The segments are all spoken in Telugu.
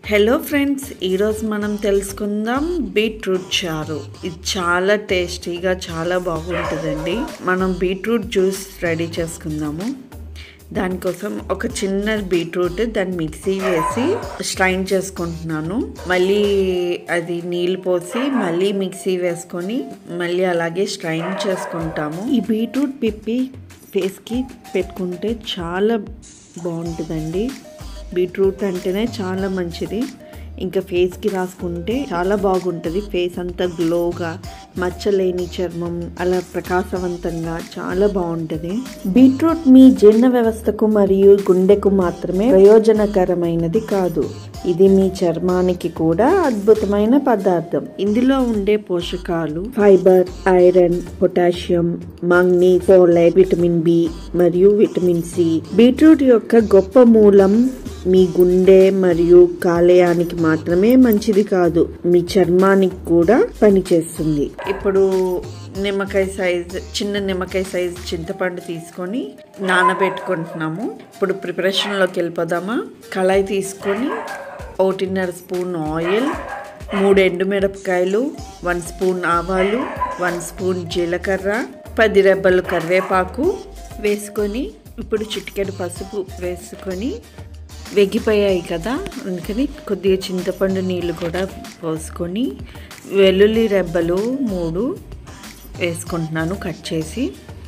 హలో ఫ్రెండ్స్ ఈరోజు మనం తెలుసుకుందాం బీట్రూట్ చారు ఇది చాలా టేస్టీగా చాలా బాగుంటుందండి మనం బీట్రూట్ జ్యూస్ రెడీ చేసుకుందాము దానికోసం ఒక చిన్న బీట్రూట్ దాన్ని మిక్సీ వేసి స్ట్రైన్ చేసుకుంటున్నాను మళ్ళీ అది నీళ్ళు పోసి మళ్ళీ మిక్సీ వేసుకొని మళ్ళీ అలాగే స్ట్రైన్ చేసుకుంటాము ఈ బీట్రూట్ పిప్పి ఫేస్కి పెట్టుకుంటే చాలా బాగుంటుందండి బీట్రూట్ అంటేనే చాలా మంచిది ఇంకా ఫేస్కి రాసుకుంటే చాలా బాగుంటుంది ఫేస్ అంతా గ్లోగా మచ్చలేని చర్మం అలా ప్రకాశవంతంగా చాలా బాగుంటుంది బీట్రూట్ మీ జీర్ణ వ్యవస్థకు మరియు గుండెకు మాత్రమే ప్రయోజనకరమైనది కాదు ఇది మీ చర్మానికి కూడా అద్భుతమైన పదార్థం ఇందులో ఉండే పోషకాలు ఫైబర్ ఐరన్ పొటాషియం మంగ్నీ ఫోలైట్ విటమిన్ బి మరియు విటమిన్ సి బీట్రూట్ యొక్క గొప్ప మూలం మీ గుండె మరియు కాలేయానికి మాత్రమే మంచిది కాదు మీ చర్మానికి కూడా పనిచేస్తుంది ఇప్పుడు నిమ్మకాయ సైజ్ చిన్న నిమ్మకాయ సైజ్ చింతపండు తీసుకొని నానబెట్టుకుంటున్నాము ఇప్పుడు ప్రిపరేషన్లోకి వెళ్ళిపోదామా కళాయి తీసుకొని ఒకటిన్నర స్పూన్ ఆయిల్ మూడు ఎండుమిరపకాయలు వన్ స్పూన్ ఆవాలు వన్ స్పూన్ జీలకర్ర పది రెబ్బలు కరివేపాకు వేసుకొని ఇప్పుడు చిటికెడు పసుపు వేసుకొని వెగిపోయాయి కదా అందుకని కొద్దిగా చింతపండు నీళ్ళు కూడా పోసుకొని వెల్లుల్లి రెబ్బలు మూడు వేసుకుంటున్నాను కట్ చేసి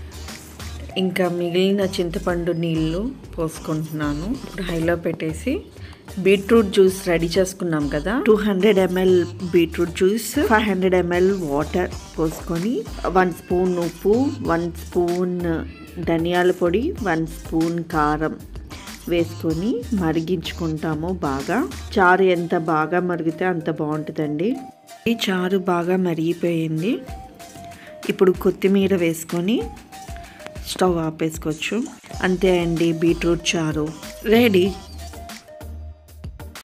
ఇంకా మిగిలిన చింతపండు నీళ్ళు పోసుకుంటున్నాను ఇప్పుడు హైలో పెట్టేసి బీట్రూట్ జ్యూస్ రెడీ చేసుకున్నాం కదా two hundred ML beetroot juice five hundred ML water పోసుకొని వన్ స్పూన్ ఉప్పు వన్ స్పూన్ ధనియాల పొడి వన్ స్పూన్ కారం వేసుకొని మరిగించుకుంటాము బాగా చారు ఎంత బాగా మరిగితే అంత బాగుంటుందండి ఈ చారు బాగా మరిగిపోయింది ఇప్పుడు కొత్తిమీర వేసుకొని స్టవ్ ఆపేసుకోవచ్చు అంతే అండి బీట్రూట్ చారు రెడీ